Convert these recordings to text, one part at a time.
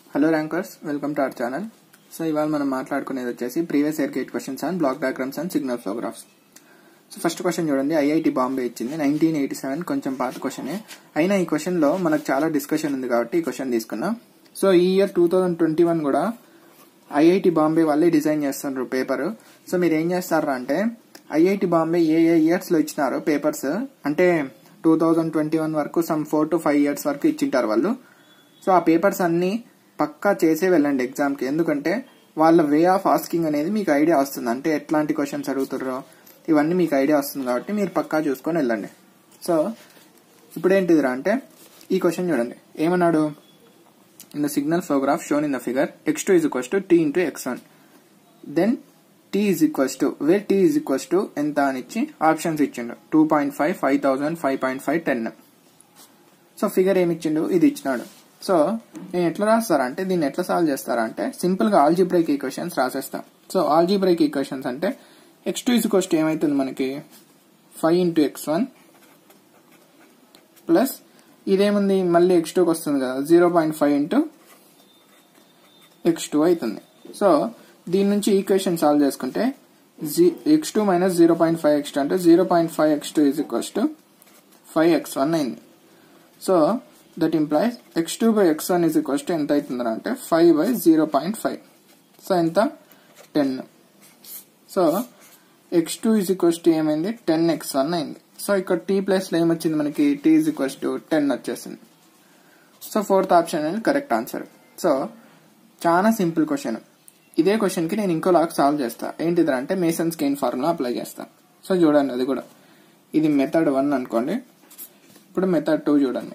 hello rankers welcome to our channel so ఇవాళ మనం మాట్లాడుకునేది వచ్చేసి previous year GATE questions and block diagrams and signal flow graphs so first question చూడండి IIT Bombay ఇచ్చింది nineteen eighty seven కొంచెం పాత క్వశ్చనే అయినా ఈ క్వశ్చన్ లో మనకు చాలా డిస్కషన్ ఉంది కాబట్టి ఈ క్వశ్చన్ తీసుకున్నాం సో ఈ year two thousand twenty one కూడా ఐఐటి బాంబే వాళ్ళే డిజైన్ చేస్తున్నారు పేపర్ సో మీరు ఏం చేస్తారా అంటే ఐఐటి బాంబే ఏ ఏ ఇయర్స్ లో ఇచ్చినారో పేపర్స్ అంటే టూ థౌజండ్ ట్వంటీ వన్ వరకు some four to five years వరకు ఇచ్చింటారు వాళ్ళు సో ఆ పేపర్స్ అన్ని పక్కా చేసే వెళ్ళండి ఎగ్జామ్ కి ఎందుకంటే వాళ్ళ వే ఆఫ్ ఆస్కింగ్ అనేది మీకు ఐడియా వస్తుంది అంటే ఎట్లాంటి క్వశ్చన్స్ అడుగుతారో ఇవన్నీ మీకు ఐడియా వస్తుంది కాబట్టి మీరు పక్కా చూసుకొని వెళ్ళండి సో ఇప్పుడు ఏంటిదిరా అంటే ఈ క్వశ్చన్ చూడండి ఏమన్నాడు in the signal flow graph shown in the figure x two is equals to t into x one then t is equals to where t is equals to ఎంత అని ఇచ్చి ఆప్షన్స్ ఇచ్చిండు two point five five thousand five point five ten so figure ఏమి ఇచ్చిండు ఇది ఇచ్చినాడు so నేను ఎట్లా రాస్తారా అంటే దీన్ని ఎట్లా సాల్వ్ చేస్తారా అంటే సింపుల్ గా ఆల్జీబ్రైక్ ఈక్వేషన్స్ రాసేస్తాం సో ఆల్జీబ్రైక్ ఈక్వేషన్స్ అంటే x two is equals to ఏమైతుంది మనకి five into x one plus ఇదేముంది మళ్ళీ ఎక్స్ టూకి వస్తుంది కదా zero point five into x two అవుతుంది సో దీని నుంచి ఈక్వేషన్ సాల్వ్ చేసుకుంటే x two minus zero point five x two అంటే zero point five x two is equals to five x one అయింది so that implies x two by x one is equals to ఎంత అవుతుందా అంటే five by zero point five so ఎంత ten so x two is equals to ఏమైంది ten x one అయింది so ఇక్కడ t plus లో ఏమొచ్చింది మనకి t is equals to ten వచ్చేసింది సో ఫోర్త్ ఆప్షన్ అనేది కరెక్ట్ ఆన్సర్ సో చాలా సింపుల్ క్వశ్చన్ ఇదే క్వశ్చన్ కి నేను ఇంకో లాగా సాల్వ్ చేస్తా ఏంటిది అంటే మేసన్స్ గెయిన్ ఫార్ములా అప్లై చేస్తా సో చూడండి అది కూడా ఇది మెథడ్ వన్ అనుకోండి ఇప్పుడు మెథడ్ టూ చూడండి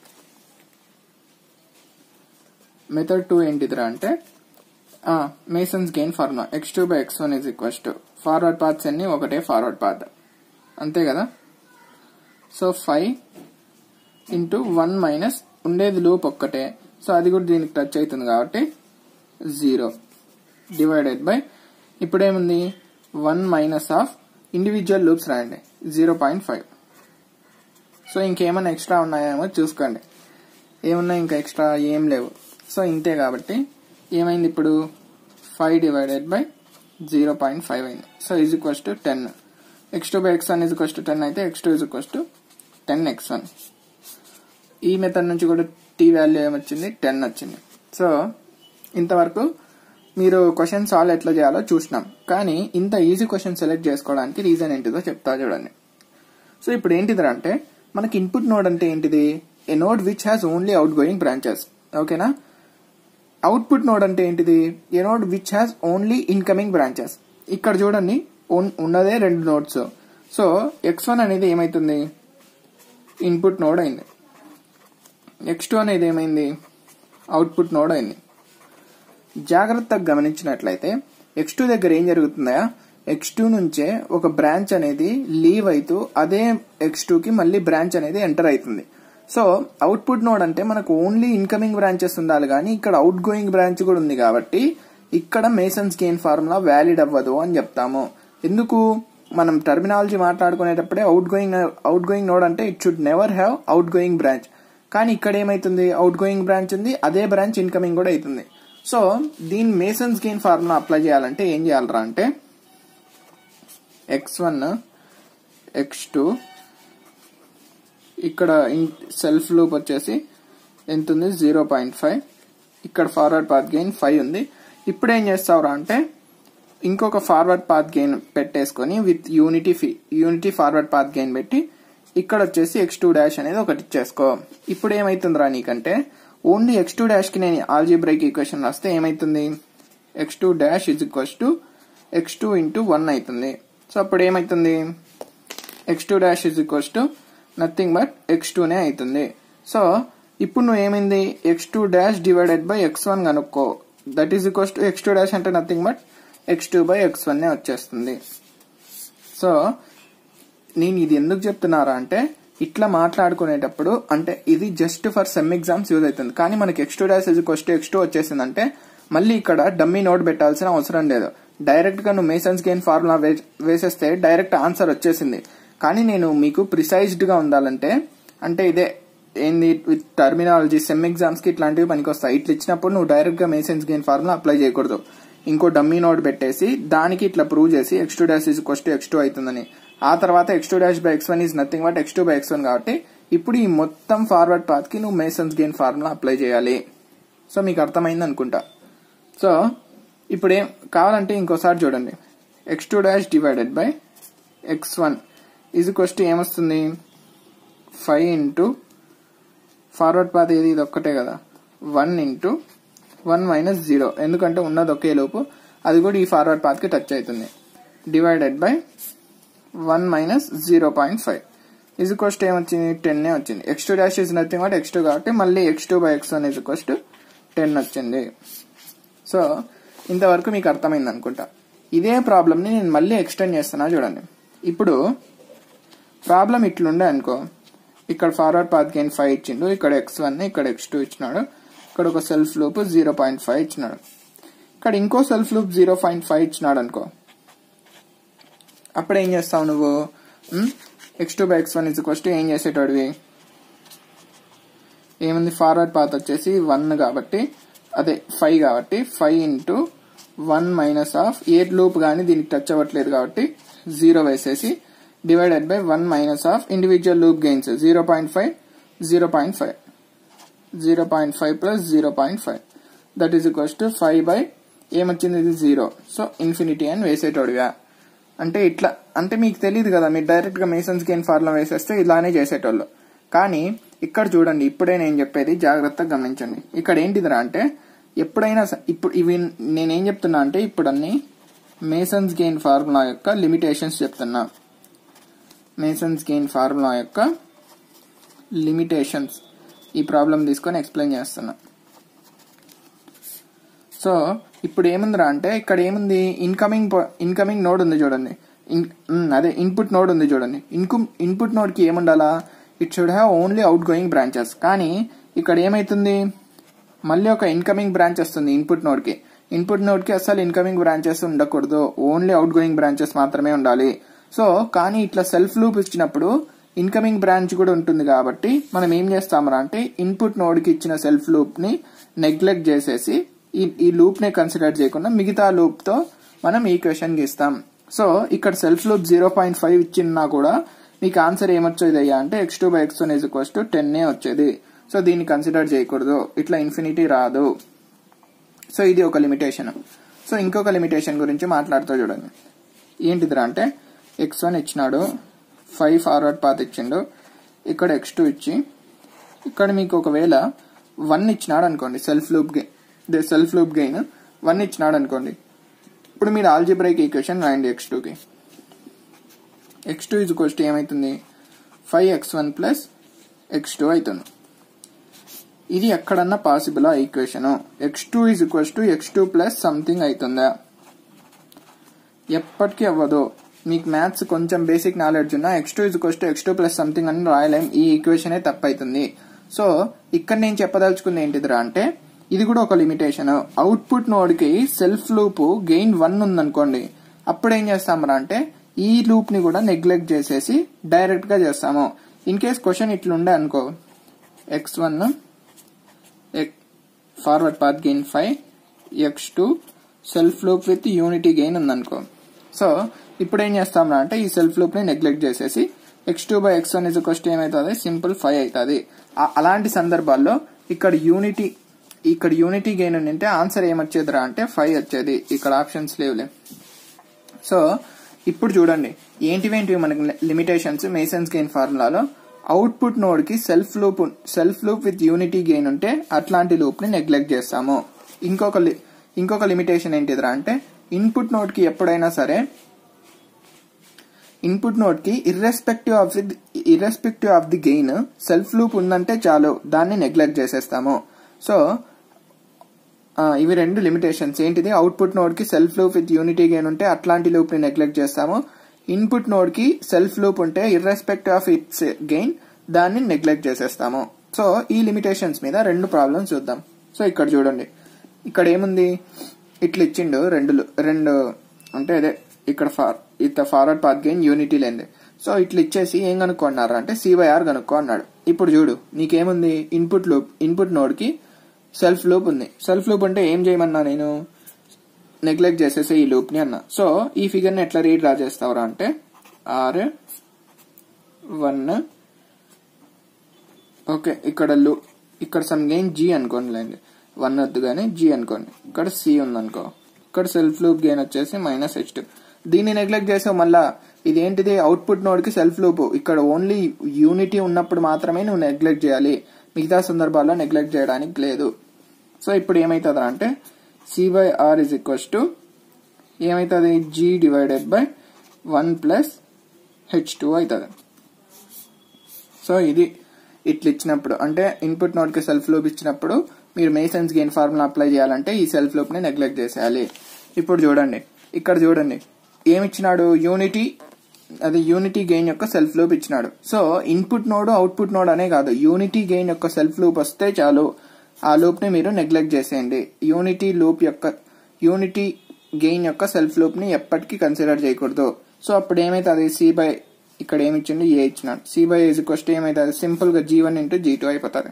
మెథడ్ టూ ఏంటిదిరా అంటే Mason's gain formula x two by x one is equals to forward paths అన్ని ఒకటే ఫార్వర్డ్ పాత్ అంతే కదా so five into one minus ఉండేది లూప్ ఒక్కటే సో అది కూడా దీనికి టచ్ అవుతుంది కాబట్టి జీరో డివైడెడ్ బై ఇప్పుడేముంది one minus of individual loops రాయండి జీరో పాయింట్ ఫైవ్ సో ఇంకేమైనా ఎక్స్ట్రా ఉన్నాయేమో చూసుకోండి ఏమున్నాయి ఇంకా ఎక్స్ట్రా ఏం లేవు సో ఇంతే కాబట్టి ఏమైంది ఇప్పుడు five divided by zero point five అయింది so is equals to ten x two by x one is equals to ten అయితే x two is equals to ten x one ఈ మెథడ్ నుంచి కూడా టీ వాల్యూ ఏమొచ్చింది ten వచ్చింది so ఇంతవరకు మీరు question solve ఎట్లా చేయాలో చూసినాం కానీ ఇంత ఈజీ క్వశ్చన్ సెలెక్ట్ చేసుకోవడానికి రీజన్ ఏంటిదో చెప్తా చూడండి సో ఇప్పుడు ఏంటిది అంటే మనకి ఇన్పుట్ నోడ్ అంటే ఏంటిది a node which has only outgoing branches ఓకేనా అవుట్పుట్ నోడ్ అంటే ఏంటిది a node which has only incoming branches ఇక్కడ చూడండి ఉన్నదే రెండు నోడ్స్ సో ఎక్స్ వన్ అనేది ఏమైతుంది ఇన్పుట్ నోడ్ అయింది ఎక్స్ టూ అనేది ఏమైంది అవుట్పుట్ నోడ్ అయింది జాగ్రత్తగా గమనించినట్లయితే ఎక్స్ టూ దగ్గర ఏం జరుగుతుందా ఎక్స్ టూ నుంచే ఒక బ్రాంచ్ అనేది లీవ్ అవుతూ అదే ఎక్స్ టూ కి మళ్ళీ బ్రాంచ్ అనేది ఎంటర్ అవుతుంది సో అవుట్పుట్ నోడ్ అంటే మనకు ఓన్లీ ఇన్కమింగ్ బ్రాంచెస్ ఉండాలి కానీ ఇక్కడ అవుట్ గోయింగ్ బ్రాంచ్ కూడా ఉంది కాబట్టి ఇక్కడ మేసన్స్ గెయిన్ ఫార్ములా వ్యాలిడ్ అవ్వదు అని చెప్తాము ఎందుకు మనం టర్మినాలజీ మాట్లాడుకునేటప్పుడే outgoing outgoing node అంటే it should never have outgoing branch కానీ ఇక్కడ ఏమైతుంది అవుట్ గోయింగ్ బ్రాంచ్ ఉంది అదే బ్రాంచ్ ఇన్కమింగ్ కూడా అవుతుంది సో దీని మేసన్స్ గెయిన్ ఫార్ములా అప్లై చేయాలంటే ఏం చేయాలరా అంటే ఎక్స్ వన్ ఎక్స్ టూ ఇక్కడ సెల్ఫ్ లూప్ వచ్చేసి ఎంత ఉంది జీరో పాయింట్ ఫైవ్ ఇక్కడ ఫార్వర్డ్ పాత్ గెయిన్ ఫైవ్ ఉంది ఇప్పుడు ఏం చేస్తావురా అంటే ఇంకొక ఫార్వర్డ్ పాత్ గెయిన్ పెట్టేసుకొని విత్ యూనిటీ ఫీ యూనిటీ ఫార్వర్డ్ పాత్ గెయిన్ పెట్టి ఇక్కడ వచ్చేసి ఎక్స్ టూ డాష్ అనేది ఒకటి ఇచ్చేసుకో ఇప్పుడు ఏమైతుందిరా నీకంటే ఓన్లీ ఎక్స్ టూ డాష్ కి నేను ఆల్జీబ్రైక్ ఈక్వేషన్ రాస్తే ఏమైతుంది x two dash is equals to x two into one అవుతుంది సో అప్పుడు ఏమైతుంది x two dash is equals to nothing but x టూనే అవుతుంది సో ఇప్పుడు నువ్వు ఏమైంది x two dash divided by x one కనుక్కో that is equals to x two dash అంటే nothing but x two by x one వచ్చేస్తుంది so నేను ఇది ఎందుకు చెప్తున్నారా అంటే ఇట్లా మాట్లాడుకునేటప్పుడు అంటే ఇది just for sem exams use అవుతుంది కానీ మనకి x two dash is equals to x two వచ్చేసిందంటే మళ్ళీ ఇక్కడ డమ్మీ నోట్ పెట్టాల్సిన అవసరం లేదు డైరెక్ట్ గా నువ్వు మేసన్స్ గెయిన్ ఫార్ములా వేసేస్తే డైరెక్ట్ ఆన్సర్ వచ్చేసింది కానీ నేను మీకు ప్రిసైజ్డ్ గా ఉండాలంటే అంటే ఇదే ఏంది విత్ టర్మినాలజీ సెమ్ ఎగ్జామ్స్ కి ఇట్లాంటివి పనికొస్తాయి ఇట్లా ఇచ్చినప్పుడు నువ్వు డైరెక్ట్ గా మేసన్స్ గెయిన్ ఫార్ములా అప్లై చేయకూడదు ఇంకో డమ్మీ నోట్ పెట్టేసి దానికి ఇట్లా ప్రూవ్ చేసి ఎక్స్ టూ డాష్ ఇస్ క్వస్ట్ ఎక్స్ టూ అవుతుందని ఆ తర్వాత x two dash by x one is nothing but x two by x one కాబట్టి ఇప్పుడు ఈ మొత్తం ఫార్వర్డ్ పాత్ కి నువ్వు మేసన్స్ గెయిన్ ఫార్ములా అప్లై చేయాలి సో మీకు అర్థమైంది అనుకుంటా సో ఇప్పుడు ఏం కావాలంటే ఇంకోసారి చూడండి x two dash divided by x one is క్వస్ట్ ఏమొస్తుంది ఫైవ్ ఇంటూ ఫార్వర్డ్ పాత్ ఏది ఇది ఒక్కటే కదా one into one minus zero ఎందుకంటే ఉన్నది ఒకే లోపు అది కూడా ఈ ఫార్వర్డ్ పాత్ కి టచ్ అవుతుంది divided by one minus zero point five is కోస్ట్ ఏమొచ్చింది టెన్ వచ్చింది x two dash is nothing but x two కాబట్టి మళ్ళీ x two by x one is కోస్ట్ టెన్ వచ్చింది సో ఇంతవరకు మీకు అర్థమైంది అనుకుంటా ఇదే ప్రాబ్లమ్ని నేను మళ్ళీ ఎక్స్టెండ్ చేస్తున్నా చూడండి ఇప్పుడు ప్రాబ్లం ఇట్లుండే అనుకో ఇక్కడ ఫార్వర్డ్ పాత్ గెయిన్ ఫైవ్ ఇచ్చిండు ఇక్కడ ఎక్స్ వన్ ఇక్కడ ఎక్స్ టూ ఇచ్చినాడు ఇక్కడ ఒక self loop zero point five ఇచ్చినాడు ఇక్కడ ఇంకో self loop zero point five ఇచ్చినాడు అనుకో అప్పుడు ఏం చేస్తావు నువ్వు x two by x one is క్వస్ట్ ఏం చేసేటోడివి ఏముంది ఫార్వర్డ్ పాత్ వచ్చేసి వన్ కాబట్టి అదే ఫైవ్ కాబట్టి five into one minus of a loop కానీ దీనికి టచ్ అవ్వట్లేదు కాబట్టి జీరో వేసేసి divided by one minus of individual loop gains zero point five zero point five zero point five plus zero point five that is equals to five by ఏమొచ్చింది ఇది zero so infinity అని వేసేటోడుగా అంటే ఇట్లా అంటే మీకు తెలియదు కదా మీరు డైరెక్ట్ గా మేసన్స్ గెయిన్ ఫార్ములా వేసేస్తే ఇలానే చేసేటోళ్ళు కానీ ఇక్కడ చూడండి ఇప్పుడే నేను చెప్పేది జాగ్రత్తగా గమనించండి ఇక్కడ ఏంటిదిరా అంటే ఎప్పుడైనా స- ఇప్పుడు ఇవి నేనేం చెప్తున్నా అంటే ఇప్పుడు అన్ని మేసన్స్ గెయిన్ ఫార్ములా యొక్క లిమిటేషన్స్ చెప్తున్నా మేసన్స్ గెయిన్ ఫార్ములా యొక్క లిమిటేషన్స్ ఈ ప్రాబ్లం తీసుకొని ఎక్స్ప్లెయిన్ చేస్తున్నా సో ఇప్పుడు ఏముందిరా అంటే ఇక్కడ ఏముంది ఇన్కమింగ్ ఇన్కమింగ్ నోడ్ ఉంది చూడండి ఇన్- ఉమ్, అదే ఇన్పుట్ నోడ్ ఉంది చూడండి ఇన్కు ఇన్పుట్ నోడ్ కి ఏముండాలా it should have only outgoing branches కానీ ఇక్కడ ఏమైతుంది మళ్ళీ ఒక ఇన్కమింగ్ బ్రాంచ్ వస్తుంది ఇన్పుట్ నోడ్ కి ఇన్పుట్ నోడ్ కి అసలు ఇన్కమింగ్ బ్రాంచెస్ ఉండకూడదు ఓన్లీ అవుట్ గోయింగ్ బ్రాంచెస్ మాత్రమే ఉండాలి సో కానీ ఇట్లా సెల్ఫ్ లూప్ ఇచ్చినప్పుడు ఇన్కమింగ్ బ్రాంచ్ కూడా ఉంటుంది కాబట్టి మనం ఏం చేస్తామరా అంటే ఇన్పుట్ నోడ్ కి ఇచ్చిన సెల్ఫ్ లూప్ ని నెగ్లెక్ట్ చేసేసి ఈ ఈ లూప్ ని కన్సిడర్ చేయకుండా మిగతా లూప్ తో మనం ఈక్వేషన్ గీస్తాం సో ఇక్కడ self loop zero point five ఇచ్చినా కూడా మీకు ఆన్సర్ ఏమొచ్చేది అయ్యా అంటే x two by x one is equals to ten వచ్చేది సో దీన్ని కన్సిడర్ చేయకూడదు ఇట్లా ఇన్ఫినిటీ రాదు సో ఇది ఒక లిమిటేషన్ సో ఇంకొక లిమిటేషన్ గురించి మాట్లాడుతూ చూడండి ఏంటిదిరా అంటే ఎక్స్ వన్ ఇచ్చినాడు ఫైవ్ ఫార్వర్డ్ పాత్ ఇచ్చిండు ఇక్కడ ఎక్స్ టూ ఇచ్చి ఇక్కడ మీకు ఒకవేళ వన్ ఇచ్చినాడు అనుకోండి self loop gain self loop gain one ఇచ్చినాడు అనుకోండి ఇప్పుడు మీరు ఆల్జిబ్రైక్ ఈక్వేషన్ రాయండి ఎక్స్ టూకి x two is equals to ఏమవుతుంది five x one plus x two అవుతుంది ఇది ఎక్కడన్నా పాసిబుల్ ఆ equation x two is equals to x two plus something అవుతుందా ఎప్పటికీ అవ్వదు మీకు మ్యాథ్స్ కొంచెం బేసిక్ నాలెడ్జ్ ఉన్నా x two is equals to x two plus something అని రాయలేం ఈ ఈక్వేషనే తప్పైతుంది సో ఇక్కడ నేను చెప్పదలుచుకుంది ఏంటిదిరా అంటే ఇది కూడా ఒక లిమిటేషన్ అవుట్పుట్ నోడ్ కి సెల్ఫ్ లూప్ గెయిన్ వన్ ఉందనుకోండి అప్పుడు ఏం చేస్తామరా అంటే ఈ లూప్ ని కూడా నెగ్లెక్ట్ చేసేసి డైరెక్ట్ గా చేస్తాము ఇన్ కేస్ క్వశ్చన్ ఇట్లుండే అనుకో x one forward path gain five x two self loop with unity gain ఉందనుకో సో ఇప్పుడు ఏం చేస్తాం అంటే ఈ సెల్ఫ్ లూప్ ని నెగ్లెక్ట్ చేసేసి x two by x one is క్వస్ట్ ఏమవుతుంది సింపుల్ ఫైవ్ అవుతుంది అలాంటి సందర్భాల్లో ఇక్కడ యూనిటీ ఇక్కడ యూనిటీ గెయిన్ ఉంటే ఆన్సర్ ఏమొచ్చేదిరా అంటే ఫైవ్ వచ్చేది ఇక్కడ ఆప్షన్స్ లేవులే సో ఇప్పుడు చూడండి ఏంటివేంటివి మనకి లిమిటేషన్స్ మేసన్స్ గెయిన్ ఫార్ములాలో అవుట్పుట్ నోడ్ కి self loop self loop with unity gain ఉంటే అట్లాంటి లూప్ ని నెగ్లెక్ట్ చేస్తాము ఇంకొక లి- ఇంకొక లిమిటేషన్ ఏంటిదిరా అంటే ఇన్పుట్ నోడ్ కి ఎప్పుడైనా సరే ఇన్పుట్ నోడ్ కి irrespective of the irrespective of the gain self loop ఉందంటే చాలు దాన్ని నెగ్లెక్ట్ చేసేస్తాము సో ఆ, ఇవి రెండు లిమిటేషన్స్ ఏంటిది అవుట్పుట్ నోడ్ కి self loop with unity gain ఉంటే అట్లాంటి లూప్ ని నెగ్లెక్ట్ చేస్తాము ఇన్పుట్ నోడ్ కి సెల్ఫ్ లూప్ ఉంటే ఇర్రెస్పెక్టివ్ ఆఫ్ ఇట్స్ గెయిన్ దాన్ని నెగ్లెక్ట్ చేసేస్తాము సో ఈ లిమిటేషన్స్ మీద రెండు ప్రాబ్లమ్స్ చూద్దాం సో ఇక్కడ చూడండి ఇక్కడ ఏముంది ఇట్లా ఇచ్చిండు రెండు లు- రెండు అంటే అదే ఇక్కడ ఫార్ ఇత ఫార్వర్డ్ పాత్ గెయిన్ యూనిటీ లేనిది సో ఇట్లా ఇచ్చేసి ఏం కనుక్కున్నారు అంటే సి బై ఆర్ కనుక్కో అన్నాడు ఇప్పుడు చూడు నీకేముంది ఇన్పుట్ లూప్ ఇన్పుట్ నోడ్ కి సెల్ఫ్ లూప్ ఉంది సెల్ఫ్ లూప్ అంటే ఏం చేయమన్నా నేను నెగ్లెక్ట్ చేసేసే ఈ లూప్ ని అన్నా సో ఈ ఫిగర్ ని ఎట్లా రీడ్ డ్రా చేస్తావరా అంటే ఆర్ వన్ ఓకే ఇక్కడ లూ ఇక్కడ సమ్ గెయిన్ జీ అనుకోండి వన్ వద్దు కానీ జీ అనుకోండి ఇక్కడ సి ఉందనుకో ఇక్కడ సెల్ఫ్ లూప్ గెయిన్ వచ్చేసి మైనస్ హెచ్ టూ దీన్ని నెగ్లెక్ట్ చేసావు మళ్ళా ఇదేంటిది అవుట్పుట్ నోడ్ కి సెల్ఫ్ లూప్ ఇక్కడ ఓన్లీ యూనిటీ ఉన్నప్పుడు మాత్రమే నువ్వు నెగ్లెక్ట్ చేయాలి మిగతా సందర్భాల్లో నెగ్లెక్ట్ చేయడానికి లేదు సో ఇప్పుడు ఏమవుతుంది అంటే C by R is equals to ఏమవుతుంది G divided by one plus H two అవుతుంది సో ఇది ఇట్లా ఇచ్చినప్పుడు అంటే ఇన్పుట్ నోట్ కి సెల్ఫ్ లూప్ ఇచ్చినప్పుడు మీరు మేసన్స్ గెయిన్ ఫార్ములా అప్లై చేయాలంటే ఈ సెల్ఫ్ లూప్ ని నెగ్లెక్ట్ చేసేయాలి ఇప్పుడు చూడండి ఇక్కడ చూడండి ఏమి ఇచ్చినాడు యూనిటీ అది యూనిటీ గెయిన్ యొక్క సెల్ఫ్ లూప్ ఇచ్చినాడు so input node output node అనే కాదు యూనిటీ గెయిన్ యొక్క సెల్ఫ్ లూప్ వస్తే చాలు ఆ లూప్ ని మీరు నెగ్లెక్ట్ చేసేయండి యూనిటీ లూప్ యొక్క యూనిటీ గెయిన్ యొక్క సెల్ఫ్ లూప్ ని ఎప్పటికీ కన్సిడర్ చేయకూడదు సో అప్పుడు ఏమైతుంది సి బై ఇక్కడ ఏమి ఇచ్చిండు ఏ ఇచ్చినాడు సి బై ఈజ్ క్వస్ట్ ఏమైతుంది సింపుల్ గా G one into G two అయిపోతుంది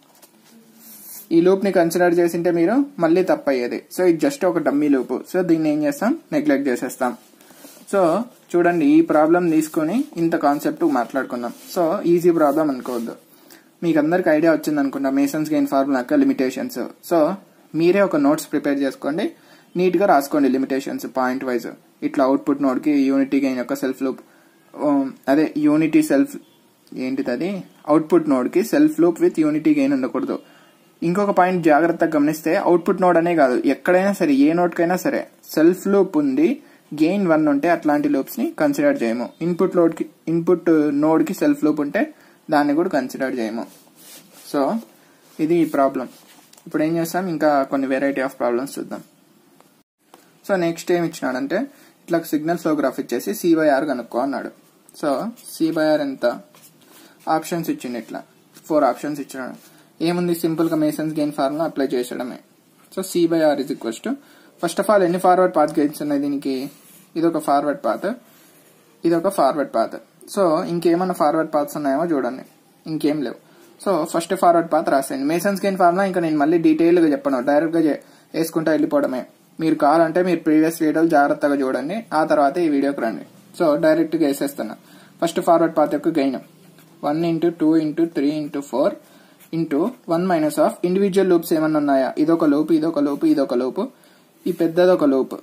ఈ లూప్ ని కన్సిడర్ చేసింటే మీరు మళ్ళీ తప్పు అయ్యేది సో ఇది జస్ట్ ఒక డమ్మీ లూప్ సో దీన్ని ఏం చేస్తాం నెగ్లెక్ట్ చేసేస్తాం సో చూడండి ఈ ప్రాబ్లం తీసుకొని ఇంత కాన్సెప్ట్ మాట్లాడుకుందాం సో ఈజీ ప్రాబ్లం అనుకోవద్దు మీకు అందరికి ఐడియా వచ్చింది అనుకుంటా మేసన్స్ గెయిన్ ఫార్ములా యొక్క లిమిటేషన్స్ సో మీరే ఒక నోట్స్ ప్రిపేర్ చేసుకోండి నీట్ గా రాసుకోండి లిమిటేషన్స్ పాయింట్ వైజ్ ఇట్లా అవుట్పుట్ నోడ్ కి యూనిటీ గెయిన్ యొక్క సెల్ఫ్ లూప్ అదే యూనిటీ సెల్ఫ్ ఏంటిది అది అవుట్పుట్ నోడ్ కి self loop with unity gain ఉండకూడదు ఇంకొక పాయింట్ జాగ్రత్తగా గమనిస్తే అవుట్పుట్ నోడ్ అనే కాదు ఎక్కడైనా సరే ఏ నోడ్ కైనా సరే సెల్ఫ్ లూప్ ఉంది గెయిన్ వన్ ఉంటే అట్లాంటి లూప్స్ ని కన్సిడర్ చేయము ఇన్పుట్ లోడ్ కి ఇన్పుట్ నోడ్ కి సెల్ఫ్ లూప్ ఉంటే దాన్ని కూడా కన్సిడర్ చేయము సో ఇది ఈ ప్రాబ్లం ఇప్పుడు ఏం చేస్తాం ఇంకా కొన్ని వెరైటీ ఆఫ్ ప్రాబ్లమ్స్ చూద్దాం సో నెక్స్ట్ ఏం ఇచ్చినాడంటే ఇట్లా సిగ్నల్ ఫ్లో గ్రాఫ్ ఇచ్చేసి సి బై ఆర్ కనుక్కో అన్నాడు సో సి బై ఆర్ ఎంత ఆప్షన్స్ ఇచ్చిండు ఇట్లా ఫోర్ ఆప్షన్స్ ఇచ్చినాడు ఏముంది సింపుల్ గా మేసన్స్ గెయిన్ ఫార్ములా అప్లై చేసడమే so C by R is equals to first of all ఎన్ని ఫార్వర్డ్ పాత్ గెయిన్స్ ఉన్నాయి దీనికి ఇది ఒక ఫార్వర్డ్ పాత్ ఇది ఒక ఫార్వర్డ్ పాత్ సో ఇంకేమన్నా ఫార్వర్డ్ పాత్స్ ఉన్నాయేమో చూడండి ఇంకేం లేవు సో ఫస్ట్ ఫార్వర్డ్ పాత్ రాసేయండి మేసన్స్ గెయిన్ ఫార్ములా ఇంకా నేను మళ్ళీ డీటెయిల్ గా చెప్పను డైరెక్ట్ గా వేసుకుంటా వెళ్ళిపోవడమే మీరు కావాలంటే మీరు ప్రీవియస్ వీడియోలు జాగ్రత్తగా చూడండి ఆ తర్వాత ఈ వీడియోకి రండి సో డైరెక్ట్ గా వేసేస్తున్నా ఫస్ట్ ఫార్వర్డ్ పాత్ యొక్క gain one into two into three into four into one minus of individual loops ఏమన్నా ఉన్నాయా ఇదొక లూప్ ఇదొక లూప్ ఇదొక లూప్ ఈ పెద్దది ఒక లూప్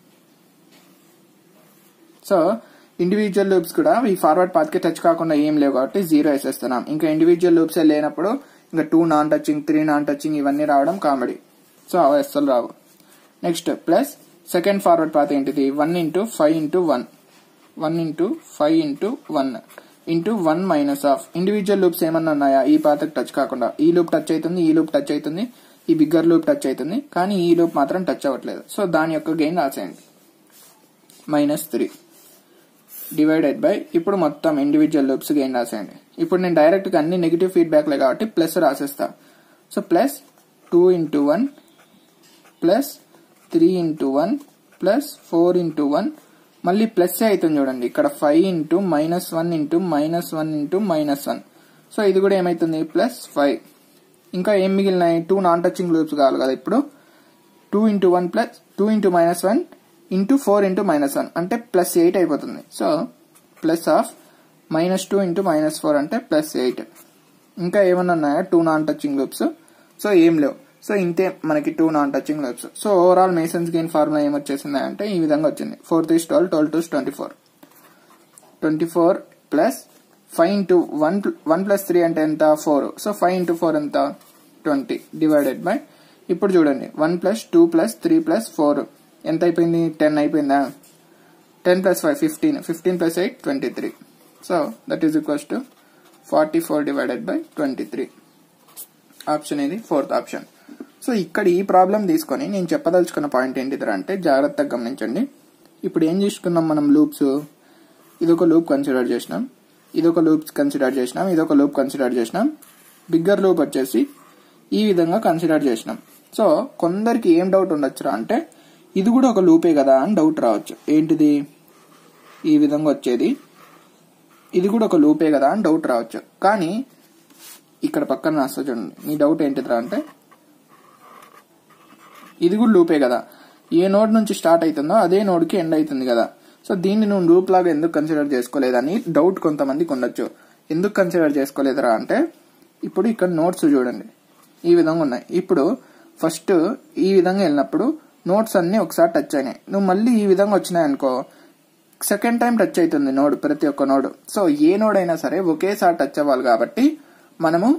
సో ఇండివిజువల్ లూప్స్ కూడా ఈ ఫార్వర్డ్ పాత్ కి టచ్ కాకుండా ఏం లేవు కాబట్టి జీరో వేసేస్తున్నాం ఇంకా ఇండివిజువల్ లూప్స్ లేనప్పుడు ఇంకా two non touching three non touching ఇవన్నీ రావడం కామెడీ సో అవి అస్సలు రావు next plus second forward path ఏంటిది one into five into one one into five into one into one minus of individual loops ఏమన్నా ఉన్నాయా ఈ పాతకు టచ్ కాకుండా ఈ లూప్ టచ్ అవుతుంది ఈ లూప్ టచ్ అవుతుంది ఈ బిగ్గర్ లూప్ టచ్ అవుతుంది కానీ ఈ లూప్ మాత్రం టచ్ అవ్వట్లేదు సో దాని యొక్క గెయిన్ రాసేయండి మైనస్ త్రీ డివైడెడ్ బై ఇప్పుడు మొత్తం ఇండివిజువల్ లూప్స్ గెయిన్ రాసేయండి ఇప్పుడు నేను డైరెక్ట్ గా అన్ని నెగిటివ్ ఫీడ్బ్యాక్లే కాబట్టి ప్లస్ రాసేస్తా so plus two into one plus three into one plus four into one మళ్ళీ ప్లస్ అవుతుంది చూడండి ఇక్కడ five into minus one into minus one into minus one so ఇది కూడా ఏమైతుంది ప్లస్ ఫైవ్ ఇంకా ఏం మిగిలినాయి టూ నాన్ టచింగ్ లూప్స్ కావాలి కదా ఇప్పుడు two into one plus two into minus one into four into minus one అంటే ప్లస్ ఎయిట్ అయిపోతుంది so plus of minus two into minus four అంటే ప్లస్ ఎయిట్ ఇంకా ఏమన్నా ఉన్నాయా two non touching loops so ఏం లేవు సో ఇంతే మనకి two non touching loops so overall Mason's gain formula ఏమొచ్చేసింది అంటే ఈ విధంగా వచ్చింది four three twelve twelve two twenty four twenty four plus five into one one plus three అంటే ఎంత four so five into four ఎంత ట్వంటీ డివైడెడ్ బై ఇప్పుడు చూడండి one plus two plus three plus four ఎంత అయిపోయింది ten అయిపోయిందా ten plus five fifteen fifteen plus eight twenty three so that is equals to forty four divided by twenty three option ఇది fourth option so ఇక్కడ ఈ problem తీసుకొని నేను చెప్పదలుచుకున్న point ఏంటిదిరా అంటే జాగ్రత్తగా గమనించండి ఇప్పుడు ఏం చేసుకున్నాం మనం లూప్స్ ఇదొక లూప్ కన్సిడర్ చేసినాం ఇదొక లూప్ కన్సిడర్ చేసినాం ఇదొక లూప్ కన్సిడర్ చేసినాం బిగ్గర్ లూప్ వచ్చేసి ఈ విధంగా కన్సిడర్ చేసినాం సో కొందరికి ఏం డౌట్ ఉండొచ్చురా అంటే ఇది కూడా ఒక లూపే కదా అని డౌట్ రావచ్చు ఏంటిది ఈ విధంగా వచ్చేది ఇది కూడా ఒక లూపే కదా అని డౌట్ రావచ్చు కానీ ఇక్కడ పక్కన రాస్తా చూడండి మీ డౌట్ ఏంటిదిరా అంటే ఇది కూడా లూపే కదా ఏ నోడ్ నుంచి స్టార్ట్ అవుతుందో అదే నోడ్కి ఎండ్ అవుతుంది కదా సో దీన్ని నువ్వు లూప్ లాగా ఎందుకు కన్సిడర్ చేసుకోలేదని డౌట్ కొంతమందికి ఉండొచ్చు ఎందుకు కన్సిడర్ చేసుకోలేదురా అంటే ఇప్పుడు ఇక్కడ నోట్స్ చూడండి ఈ విధంగా ఉన్నాయి ఇప్పుడు ఫస్ట్ ఈ విధంగా వెళ్ళినప్పుడు నోట్స్ అన్ని ఒకసారి టచ్ అయినాయి నువ్వు మళ్ళీ ఈ విధంగా వచ్చినాయి అనుకో సెకండ్ టైం టచ్ అవుతుంది నోడ్ ప్రతి ఒక్క నోడ్ సో ఏ నోడ్ అయినా సరే ఒకేసారి టచ్ అవ్వాలి కాబట్టి మనము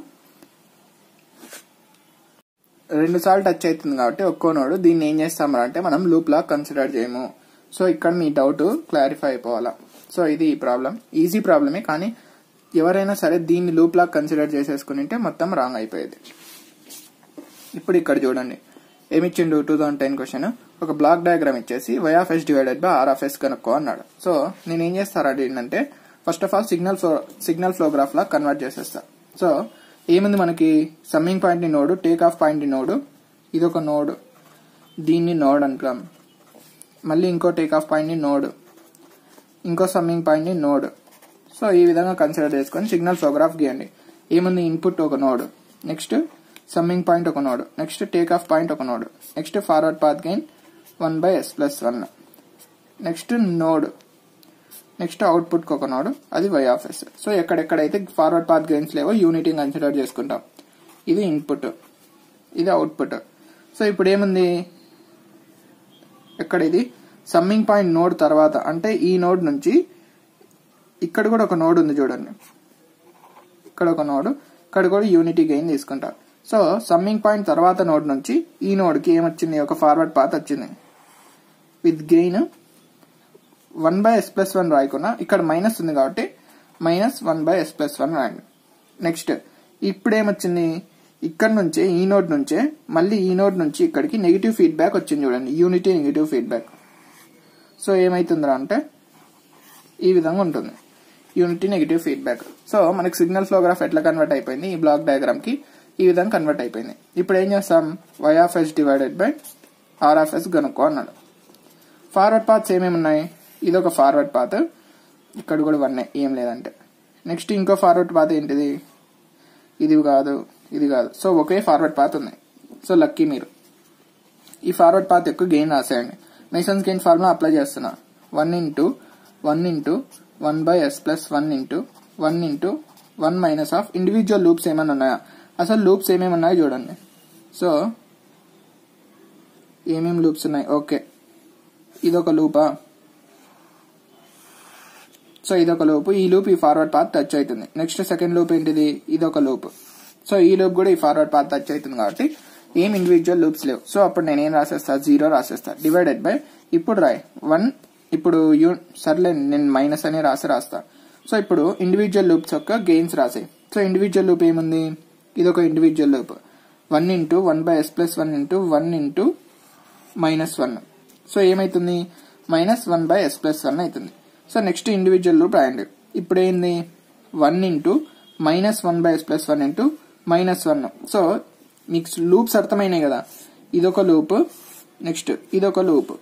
రెండు సార్లు టచ్ అవుతుంది కాబట్టి ఒక్కో నోడు దీన్ని ఏం చేస్తాం అంటే మనం లూప్ లా కన్సిడర్ చేయము సో ఇక్కడ మీ డౌట్ క్లారిఫై అయిపోవాలా సో ఇది ఈ ప్రాబ్లం ఈజీ ప్రాబ్లమే కానీ ఎవరైనా సరే దీన్ని లూప్ లా కన్సిడర్ చేసేసుకుని ఉంటే మొత్తం రాంగ్ అయిపోయేది ఇప్పుడు ఇక్కడ చూడండి ఏమిచ్చిండు టూ థౌసండ్ టెన్ క్వశ్చన్ ఒక బ్లాక్ డయాగ్రామ్ ఇచ్చేసి Y of S divided by R of S కనుక్కో అన్నాడు సో నేను ఏం చేస్తారా ఏంటంటే first of all signal flow signal flow graph లా కన్వర్ట్ చేసేస్తా సో ఏముంది మనకి సమ్మింగ్ పాయింట్ ని నోడు టేక్ ఆఫ్ పాయింట్ ని నోడు ఇది ఒక నోడ్ దీన్ని నోడ్ అంటాం మళ్ళీ ఇంకో టేక్ ఆఫ్ పాయింట్ ని నోడ్ ఇంకో సమ్మింగ్ పాయింట్ ని నోడ్ సో ఈ విధంగా కన్సిడర్ చేసుకొని సిగ్నల్ ఫ్లో గ్రాఫ్ గీయండి ఏముంది ఇన్పుట్ ఒక నోడ్ నెక్స్ట్ సమ్మింగ్ పాయింట్ ఒక node next take off point ఒక node next forward path gain one by S plus one next node next output ఒక నోడ్ అది వై ఆఫ్ ఎస్ సో ఎక్కడెక్కడైతే forward path gains లేవో unity consider చేసుకుంటాం ఇది input ఇది output so ఇప్పుడు ఏముంది ఎక్కడ ఇది సమ్మింగ్ పాయింట్ నోడ్ తర్వాత అంటే ఈ నోడ్ నుంచి ఇక్కడ కూడా ఒక నోడ్ ఉంది చూడండి ఇక్కడ ఒక నోడ్ ఇక్కడ కూడా యూనిటీ గెయిన్ తీసుకుంటా సో సమ్మింగ్ పాయింట్ తర్వాత నోడ్ నుంచి ఈ నోడ్కి ఏమొచ్చింది ఒక ఫార్వర్డ్ పాత్ వచ్చింది with gain one by S plus one రాయకుండా ఇక్కడ మైనస్ ఉంది కాబట్టి minus one by S plus one రాయండి నెక్స్ట్ ఇప్పుడు ఏమొచ్చింది ఇక్కడ నుంచే ఈ నోడ్ నుంచే మళ్ళీ ఈ నోడ్ నుంచి ఇక్కడికి నెగిటివ్ ఫీడ్బ్యాక్ వచ్చింది చూడండి యూనిటీ నెగిటివ్ ఫీడ్బ్యాక్ సో ఏమైతుందిరా అంటే ఈ విధంగా ఉంటుంది యూనిటీ నెగిటివ్ ఫీడ్బ్యాక్ సో మనకి సిగ్నల్ ఫ్లో గ్రాఫ్ ఎట్లా కన్వర్ట్ అయిపోయింది ఈ బ్లాక్ డయాగ్రామ్ కి ఈ విధంగా కన్వర్ట్ అయిపోయింది ఇప్పుడు ఏం చేస్తాం Y of S divided by R of S కనుక్కో అన్నాడు ఫార్వర్డ్ పాత్స్ ఏమేమి ఉన్నాయి ఇది ఒక ఫార్వర్డ్ పాత్ ఇక్కడ కూడా వన్ ఏం లేదంటే నెక్స్ట్ ఇంకో ఫార్వర్డ్ పాత్ ఏంటిది ఇది కాదు ఇది కాదు సో ఒకే ఫార్వర్డ్ పాత్ ఉంది సో లక్కీ మీరు ఈ ఫార్వర్డ్ పాత్ ఎక్కువ గెయిన్ రాసేయండి మేసన్స్ గెయిన్ ఫార్ములా అప్లై చేస్తున్నా one into one into one by S plus one into one into one minus of individual loops ఏమైనా ఉన్నాయా అసలు లూప్స్ ఏమేమి ఉన్నాయో చూడండి సో ఏమేమి లూప్స్ ఉన్నాయి ఓకే ఇదొక లూపా సో ఇదొక లూప్ ఈ లూప్ ఈ ఫార్వర్డ్ పాత్ టచ్ అవుతుంది నెక్స్ట్ సెకండ్ లూప్ ఏంటిది ఇదొక లూప్ సో ఈ లూప్ కూడా ఈ ఫార్వర్డ్ పాత్ టచ్ అవుతుంది కాబట్టి ఏం ఇండివిజువల్ లూప్స్ లేవు సో అప్పుడు నేను ఏం రాసేస్తా జీరో రాసేస్తా డివైడెడ్ బై ఇప్పుడు రాయ్ వన్ ఇప్పుడు యూ సర్లే నేను మైనస్ అని రాసి రాస్తా సో ఇప్పుడు ఇండివిజువల్ లూప్స్ యొక్క గెయిన్స్ రాసాయి సో ఇండివిజువల్ లూప్ ఏముంది ఇది ఒక individual loop one into one by S plus one into one into minus one so ఏమైతుంది minus one by S plus one అవుతుంది సో నెక్స్ట్ ఇండివిజువల్ లూప్ రాయండి ఇప్పుడు ఏంది one into minus one by S plus one into minus one so మీకు loops అర్థమైనాయి కదా ఇదొక loop next ఇదొక loop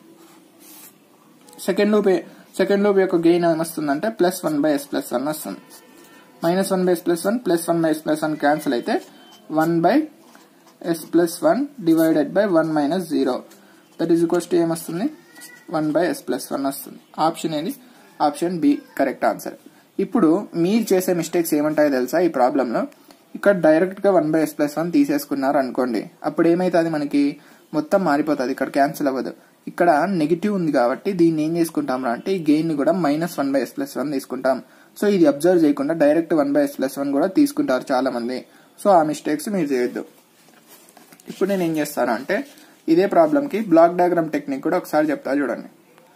second loop second loop యొక్క గెయిన్ ఏమొస్తుందంటే plus one by S plus one వస్తుంది minus one by S plus one plus one by S plus one cancel అయితే one by S plus one divided by one minus zero that is equals to ఏమొస్తుంది one by S plus one వస్తుంది option ఏది option B correct answer ఇప్పుడు మీరు చేసే mistakes ఏమంటాయో తెలుసా ఈ ప్రాబ్లంలో ఇక్కడ డైరెక్ట్ గా one by S plus one తీసేసుకున్నారు అనుకోండి అప్పుడు ఏమైతుంది మనకి మొత్తం మారిపోతుంది ఇక్కడ క్యాన్సిల్ అవ్వదు ఇక్కడ నెగిటివ్ ఉంది కాబట్టి దీన్ని ఏం చేసుకుంటాం అంటే ఈ గెయిన్ ని కూడా minus one by S plus one తీసుకుంటాం సో ఇది అబ్జర్వ్ చేయకుండా direct one by S plus one కూడా తీసుకుంటారు చాలా మంది సో ఆ మిస్టేక్స్ మీరు చేయొద్దు ఇప్పుడు నేను ఏం చేస్తాను అంటే ఇదే ప్రాబ్లం కి బ్లాక్ డయాగ్రామ్ టెక్నిక్ కూడా ఒకసారి చెప్తా చూడండి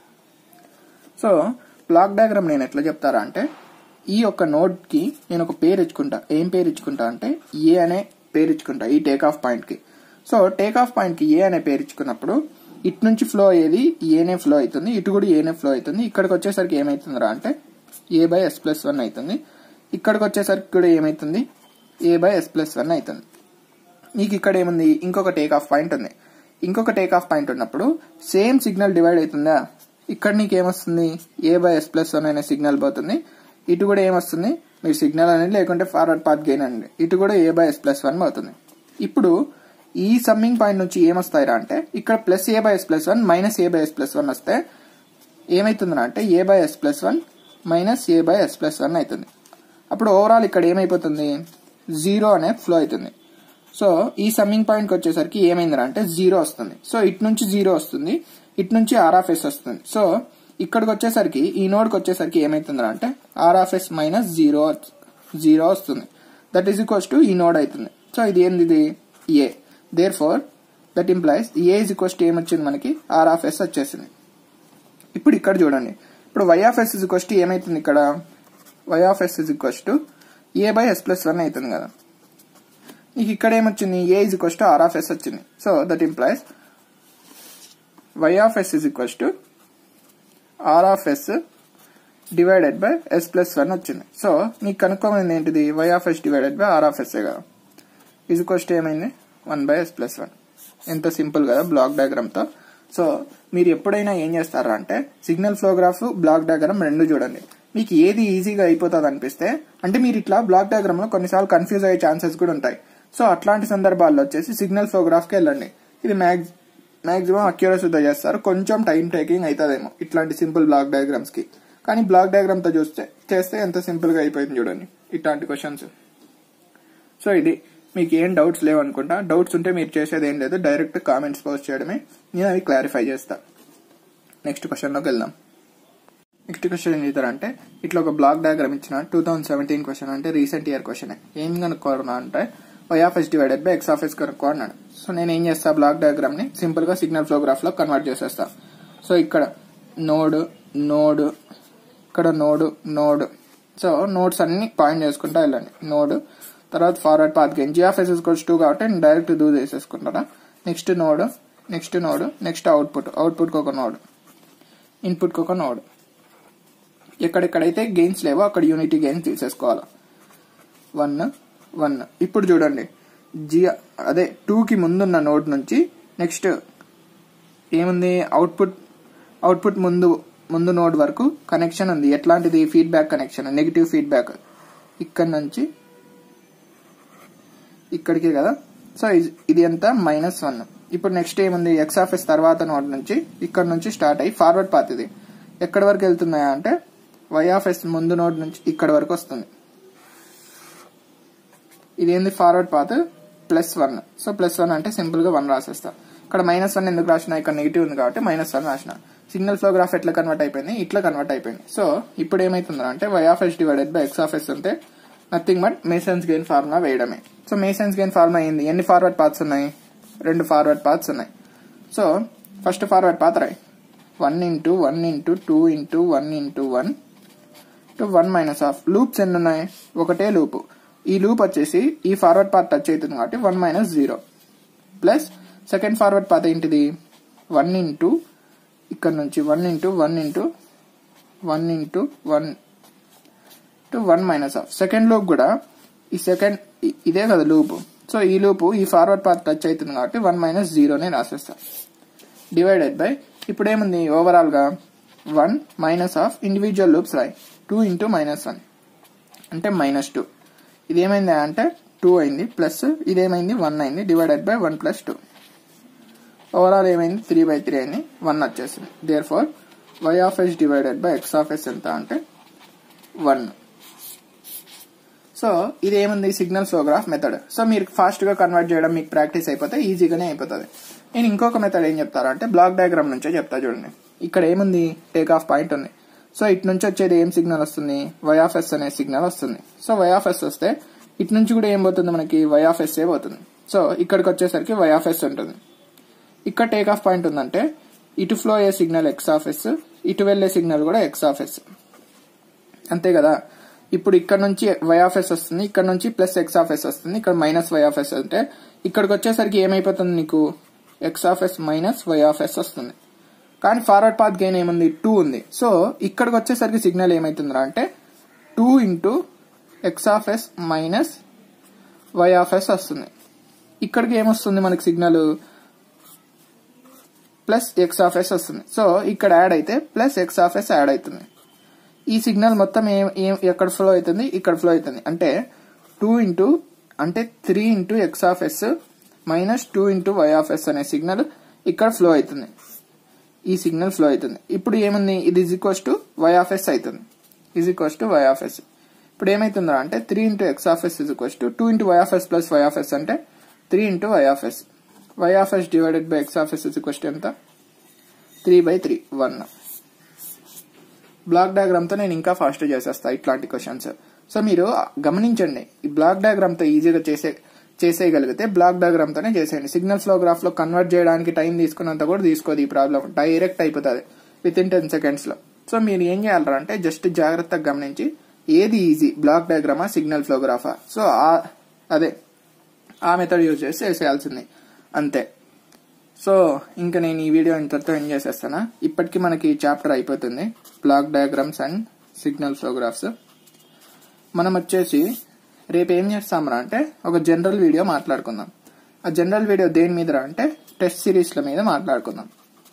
సో బ్లాక్ డయాగ్రామ్ నేను ఎట్లా చెప్తారా అంటే ఈ యొక్క నోడ్ కి నేను ఒక పేరు ఇచ్చుకుంటా ఏం పేరు ఇచ్చుకుంటా అంటే ఏ అనే పేరు ఇచ్చుకుంటా ఈ టేక్ ఆఫ్ పాయింట్ కి సో టేక్ ఆఫ్ పాయింట్ కి ఏ అనే పేరు ఇచ్చుకున్నప్పుడు ఇటు నుంచి ఫ్లో అయ్యేది ఏనే ఫ్లో అవుతుంది ఇటు కూడా ఏనే ఫ్లో అవుతుంది ఇక్కడికి వచ్చేసరికి ఏమైతుందిరా అంటే A by S plus one అవుతుంది ఇక్కడికి వచ్చేసరికి కూడా ఏమైతుంది A by S plus one అవుతుంది నీకు ఇక్కడ ఏముంది ఇంకొక టేక్ ఆఫ్ పాయింట్ ఉంది ఇంకొక టేక్ ఆఫ్ పాయింట్ ఉన్నప్పుడు సేమ్ సిగ్నల్ డివైడ్ అవుతుందా ఇక్కడ నీకు ఏమొస్తుంది A by S plus one అనే సిగ్నల్ పోతుంది ఇటు కూడా ఏమొస్తుంది మీరు సిగ్నల్ అనేది లేకుంటే ఫార్వర్డ్ పాత్ గెయిన్ అండి ఇటు కూడా A by S plus one అవుతుంది ఇప్పుడు ఈ సమ్మింగ్ పాయింట్ నుంచి ఏమొస్తాయిరా అంటే ఇక్కడ plus A by S plus one minus A by S plus one వస్తే ఏమైతుందిరా అంటే A by S plus one minus A by S plus one అవుతుంది అప్పుడు ఓవరాల్ ఇక్కడ ఏమైపోతుంది జీరో అనే ఫ్లో అవుతుంది సో ఈ సమ్మింగ్ పాయింట్కి వచ్చేసరికి ఏమైందిరా అంటే జీరో వస్తుంది సో ఇటు నుంచి జీరో వస్తుంది ఇటు నుంచి ఆర్ ఆఫ్ ఎస్ వస్తుంది సో ఇక్కడికి వచ్చేసరికి ఈ నోడ్కి వచ్చేసరికి ఏమైతుందిరా అంటే R of S minus zero zero వస్తుంది దట్ ఈస్ ఈక్వల్స్ టు ఈ నోడ్ అవుతుంది సో ఇది ఏంది ఇది A therefore that implies A is equals to ఏమొచ్చింది మనకి ఆర్ ఆఫ్ ఎస్ వచ్చేసింది ఇప్పుడు ఇక్కడ చూడండి ఇప్పుడు Y of S is equals to ఏమైతుంది ఇక్కడ Y of S is equals to A by S plus one అవుతుంది కదా నీకు ఇక్కడ ఏమొచ్చింది A is equals to R of S వచ్చింది so that implies Y of S is equals to R of S divided by S plus one వచ్చింది so నీకు కనుక్కోమైంది ఏంటిది Y of S divided by R of S కదా is equals to ఏమైంది one by S plus one ఎంత simple కదా block diagram తో so మీరు ఎప్పుడైనా ఏం చేస్తారా అంటే సిగ్నల్ ఫ్లోగ్రాఫ్ బ్లాక్ డయాగ్రామ్ రెండు చూడండి మీకు ఏది ఈజీగా అయిపోతుంది అనిపిస్తే అంటే మీరు ఇట్లా బ్లాక్ డయాగ్రామ్ లో కొన్నిసార్లు కన్ఫ్యూజ్ అయ్యే ఛాన్సెస్ కూడా ఉంటాయి సో అట్లాంటి సందర్భాల్లో వచ్చేసి సిగ్నల్ ఫ్లోగ్రాఫ్ కి వెళ్ళండి ఇది మ్యాక్స్ మాక్సిమం అక్యూరసీతో చేస్తారు కొంచెం టైం టేకింగ్ అవుతుందేమో ఇట్లాంటి సింపుల్ బ్లాక్ డయాగ్రామ్స్ కి కానీ బ్లాక్ డయాగ్రామ్ తో చూస్తే చేస్తే ఎంత సింపుల్ గా అయిపోయింది చూడండి ఇట్లాంటి క్వశ్చన్స్ సో ఇది మీకు ఏం డౌట్స్ లేవనుకుంటా డౌట్స్ ఉంటే మీరు చేసేది ఏం లేదు డైరెక్ట్ కామెంట్స్ పోస్ట్ చేయడమే నేను అవి క్లారిఫై చేస్తా నెక్స్ట్ క్వశ్చన్లోకి వెళ్దాం నెక్స్ట్ క్వశ్చన్ ఏం చేస్తారంటే ఇట్లా ఒక బ్లాక్ డయాగ్రామ్ ఇచ్చిన టూ థౌసండ్ సెవెంటీన్ క్వశ్చన్ అంటే రీసెంట్ ఇయర్ క్వశ్చన్ ఏం కనుక్కోరున్నా అంటే Y of S divided by X of S కనుక్కో అన్నాడు సో నేను ఏం చేస్తా బ్లాక్ డయాగ్రామ్ ని సింపుల్ గా సిగ్నల్ ఫ్లోగ్రాఫ్ లో కన్వర్ట్ చేసేస్తా సో ఇక్కడ నోడ్ నోడ్ ఇక్కడ నోడ్ నోడ్ సో నోడ్స్ అన్ని పాయింట్ చేసుకుంటా వెళ్ళండి నోడ్ తర్వాత forward path gain G of S is two కాబట్టి నేను డైరెక్ట్ దూ చేసేసుకుంటారా next node next node next output అవుట్పుట్కి ఒక నోడ్ ఇన్పుట్కి ఒక నోడ్ ఎక్కడెక్కడైతే గెయిన్స్ లేవో అక్కడ యూనిటీ గెయిన్స్ తీసేసుకోవాలి వన్ వన్ ఇప్పుడు చూడండి జి అదే టూకి ముందున్న నోడ్ నుంచి నెక్స్ట్ ఏముంది అవుట్పుట్ అవుట్పుట్ ముందు ముందు నోడ్ వరకు కనెక్షన్ ఉంది ఎట్లాంటిది ఫీడ్బ్యాక్ కనెక్షన్ నెగిటివ్ ఫీడ్బ్యాక్ ఇక్కడ నుంచి ఇక్కడికి కదా సో ఇది ఎంత మైనస్ వన్ ఇప్పుడు నెక్స్ట్ ఏముంది ఎక్స్ ఆఫ్ ఎస్ తర్వాత నోడ్ నుంచి ఇక్కడ నుంచి స్టార్ట్ అయ్యి ఫార్వర్డ్ పాత్ ఇది ఎక్కడి వరకు వెళ్తున్నాయా అంటే వై ఆఫ్ ఎస్ ముందు నోడ్ నుంచి ఇక్కడ వరకు వస్తుంది ఇదేంది forward path plus one so plus one అంటే సింపుల్ గా వన్ రాసేస్తా ఇక్కడ మైనస్ వన్ ఎందుకు రాసిన ఇక్కడ నెగిటివ్ ఉంది కాబట్టి మైనస్ వన్ రాసిన సిగ్నల్ ఫ్లో గ్రాఫ్ ఎట్లా కన్వర్ట్ అయిపోయింది ఇట్లా కన్వర్ట్ అయిపోయింది సో ఇప్పుడు ఏమైతుందా అంటే Y of S divided by X of S అంటే nothing but Mason's gain formula వేయడమే సో మేసన్స్ గెయిన్ ఫార్ములా ఏంది ఎన్ని ఫార్వర్డ్ పాత్స్ ఉన్నాయి రెండు ఫార్వర్డ్ పాత్స్ ఉన్నాయి సో ఫస్ట్ ఫార్వర్డ్ పాత్ రాయి one into one into two into one into one to one minus of loops ఎన్ని ఉన్నాయి ఒకటే లూప్ ఈ లూప్ వచ్చేసి ఈ ఫార్వర్డ్ పాత్ టచ్ అవుతుంది కాబట్టి one minus zero plus second forward path ఏంటిది వన్ ఇంటూ ఇక్కడ నుంచి one into one into one into one to one minus of second loop కూడా ఈ సెకండ్ ఇదే కదా లూప్ సో ఈ లూప్ ఈ ఫార్వర్డ్ పాత్ టచ్ అవుతుంది కాబట్టి వన్ మైనస్ జీరోనే రాసేస్తా డివైడెడ్ బై ఇప్పుడు ఏముంది ఓవరాల్ గా one minus of individual loops రాయి టూ ఇంటూ మైనస్ వన్ అంటే మైనస్ టూ ఇదేమైంది అంటే టూ అయింది ప్లస్ ఇదేమైంది వన్ అయింది divided by one plus two overall ఏమైంది త్రీ బై త్రీ అయింది వన్ వచ్చేసింది therefore Y of S divided by X of S ఎంత అంటే వన్ సో ఇది ఏముంది సిగ్నల్ ఫ్లోగ్రాఫ్ మెథడ్ సో మీరు ఫాస్ట్ గా కన్వర్ట్ చేయడం మీకు ప్రాక్టీస్ అయిపోతే ఈజీగానే అయిపోతుంది నేను ఇంకొక మెథడ్ ఏం చెప్తారంటే బ్లాక్ డయాగ్రామ్ నుంచే చెప్తా చూడండి ఇక్కడ ఏముంది టేక్ ఆఫ్ పాయింట్ ఉంది సో ఇటు నుంచి వచ్చేది ఏం సిగ్నల్ వస్తుంది వై ఆఫ్ ఎస్ అనే సిగ్నల్ వస్తుంది సో వై ఆఫ్ ఎస్ వస్తే ఇటు నుంచి కూడా ఏం పోతుంది మనకి వై ఆఫ్ ఎస్ ఏ పోతుంది సో ఇక్కడికి వచ్చేసరికి వై ఆఫ్ ఎస్ ఉంటుంది ఇక్కడ టేక్ ఆఫ్ పాయింట్ ఉందంటే ఇటు ఫ్లో అయ్యే సిగ్నల్ ఎక్స్ ఆఫ్ ఎస్ ఇటు వెళ్లే సిగ్నల్ కూడా ఎక్స్ ఆఫ్ ఎస్ అంతే కదా ఇప్పుడు ఇక్కడ నుంచి వై ఆఫ్ ఎస్ వస్తుంది ఇక్కడ నుంచి ప్లస్ ఎక్స్ ఆఫ్ ఎస్ వస్తుంది ఇక్కడ మైనస్ వై ఆఫ్ ఎస్ అంటే ఇక్కడికి వచ్చేసరికి ఏమైపోతుంది నీకు X of S minus Y of S వస్తుంది కానీ ఫార్వర్డ్ పాత్ గెయిన్ ఏముంది టూ ఉంది సో ఇక్కడికి వచ్చేసరికి సిగ్నల్ ఏమైతుందిరా అంటే two into X of S minus Y of S వస్తుంది ఇక్కడికి ఏమొస్తుంది మనకి signal plus X of S వస్తుంది సో ఇక్కడ యాడ్ అయితే plus X of S add అవుతుంది ఈ సిగ్నల్ మొత్తం ఏం ఏం ఎక్కడ ఫ్లో అవుతుంది ఇక్కడ ఫ్లో అవుతుంది అంటే టూ ఇంటూ అంటే three into X of S minus two into Y of S అనే సిగ్నల్ ఇక్కడ ఫ్లో అవుతుంది ఈ సిగ్నల్ ఫ్లో అవుతుంది ఇప్పుడు ఏముంది ఇది is equals to Y of S అవుతుంది is equals to Y of S ఇప్పుడు ఏమైతుందో అంటే three into X of S is equals to two into Y of S plus Y of S అంటే three into Y of S why of S divided by X of S is equals to ఎంత three by three one block diagram తో నేను ఇంకా fast చేసేస్తా ఇట్లాంటి questions so మీరు గమనించండి ఈ బ్లాక్ డయాగ్రామ్ తో ఈజీగా చేసే చేసేయగలిగితే బ్లాక్ డయాగ్రామ్ తోనే చేసేయండి సిగ్నల్ ఫ్లో గ్రాఫ్ లో కన్వర్ట్ చేయడానికి టైం తీసుకున్నంత కూడా తీసుకోదు ఈ ప్రాబ్లం డైరెక్ట్ అయిపోతుంది విత్ ఇన్ టెన్ సెకండ్స్ లో సో మీరు ఏం చేయాలరా అంటే జస్ట్ జాగ్రత్తగా గమనించి ఏది ఈజీ బ్లాక్ డయాగ్రామా సిగ్నల్ ఫ్లో గ్రాఫా సో అదే ఆ మెథడ్ యూజ్ చేసి వేసేయాల్సింది అంతే సో ఇంకా నేను ఈ వీడియో ఇంతటితో ఎండ్ చేసేస్తాను ఇప్పటికి మనకి చాప్టర్ అయిపోతుంది block diagrams and signal flow graphs మనం వచ్చేసి రేపు ఏం చేస్తామరా అంటే ఒక జనరల్ వీడియో మాట్లాడుకుందాం ఆ జనరల్ వీడియో దేని మీద అంటే టెస్ట్ సిరీస్ల మీద మాట్లాడుకుందాం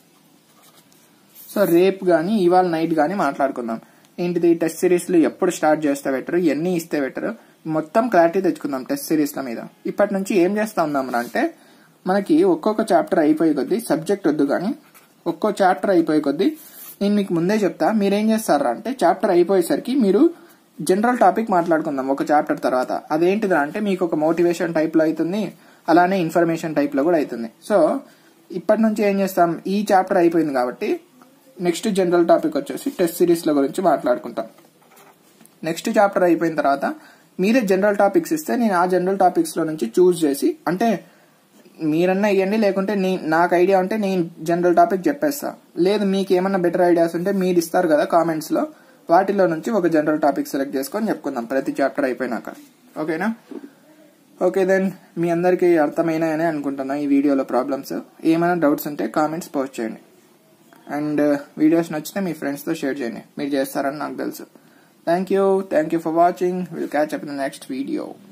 సో రేపు కానీ ఇవాళ నైట్ కానీ మాట్లాడుకుందాం ఏంటిది టెస్ట్ సిరీస్లు ఎప్పుడు స్టార్ట్ చేస్తే బెటర్ ఎన్ని ఇస్తే బెటర్ మొత్తం క్లారిటీ తెచ్చుకుందాం టెస్ట్ సిరీస్ల మీద ఇప్పటి నుంచి ఏం చేస్తా ఉందామరా అంటే మనకి ఒక్కొక్క చాప్టర్ అయిపోయే కొద్దీ సబ్జెక్ట్ వద్దు కానీ ఒక్కో చాప్టర్ అయిపోయే కొద్దీ నేను మీకు ముందే చెప్తా మీరేం చేస్తారా అంటే చాప్టర్ అయిపోయేసరికి మీరు జనరల్ టాపిక్ మాట్లాడుకుందాం ఒక చాప్టర్ తర్వాత అదేంటిదా అంటే మీకు ఒక మోటివేషన్ టైప్ లో అవుతుంది అలానే ఇన్ఫర్మేషన్ టైప్ లో కూడా అవుతుంది సో ఇప్పటి నుంచి ఏం చేస్తాం ఈ చాప్టర్ అయిపోయింది కాబట్టి నెక్స్ట్ జనరల్ టాపిక్ వచ్చేసి టెస్ట్ సిరీస్ల గురించి మాట్లాడుకుంటాం నెక్స్ట్ చాప్టర్ అయిపోయిన తర్వాత మీరే జనరల్ టాపిక్స్ ఇస్తే నేను ఆ జనరల్ టాపిక్స్ లో నుంచి చూస్ చేసి అంటే మీరన్నా ఇవ్వండి లేకుంటే నీ- నాకు ఐడియా ఉంటే నేను జనరల్ టాపిక్ చెప్పేస్తా లేదు మీకు ఏమన్నా బెటర్ ఐడియాస్ ఉంటే మీరు ఇస్తారు కదా కామెంట్స్ లో వాటిలో నుంచి ఒక జనరల్ టాపిక్ సెలెక్ట్ చేసుకొని చెప్పుకుందాం ప్రతి చాప్టర్ అయిపోయినాక ఓకేనా ఓకే దెన్ మీ అందరికీ అర్థమైనాయని అనుకుంటున్నా ఈ వీడియోలో ప్రాబ్లమ్స్ ఏమైనా డౌట్స్ ఉంటే కామెంట్స్ పోస్ట్ చేయండి అండ్ వీడియోస్ నచ్చితే మీ ఫ్రెండ్స్తో షేర్ చేయండి మీరు చేస్తారని నాకు తెలుసు thank you thank you for watching will catch up in next video